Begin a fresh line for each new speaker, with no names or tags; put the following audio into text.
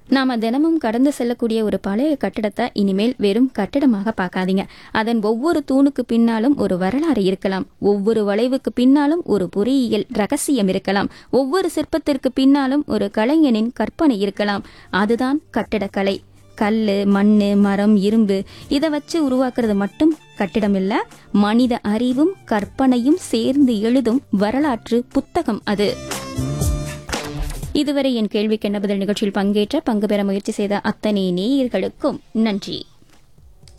நாம தினமும் கடந்து செல்லக்கூடிய ஒரு பழைய கட்டிடத்தை இனிமேல் வெறும் கட்டிடமாக பார்க்காதீங்க அதன் ஒவ்வொரு தூணுக்கு பின்னாலும் ஒரு வரலாறு இருக்கலாம் ஒவ்வொரு வளைவுக்கு பின்னாலும் ஒரு பொறியியல் ரகசியம் இருக்கலாம் ஒவ்வொரு சிற்பத்திற்கு பின்னாலும் ஒரு கலைஞனின் கற்பனை இருக்கலாம் அதுதான் கட்டிடக்கலை கல்லு மண்ணு மரம் இரும்பு இதை வச்சு உருவாக்குறது மட்டும் கட்டிடம் இல்ல மனித அறிவும் கற்பனையும் சேர்ந்து எழுதும் வரலாற்று புத்தகம் அது இதுவரை என் கேள்விக்கு என்ன பதில் நிகழ்ச்சியில் பங்கேற்ற பங்கு பெற முயற்சி செய்த அத்தனை நேயர்களுக்கும் நன்றி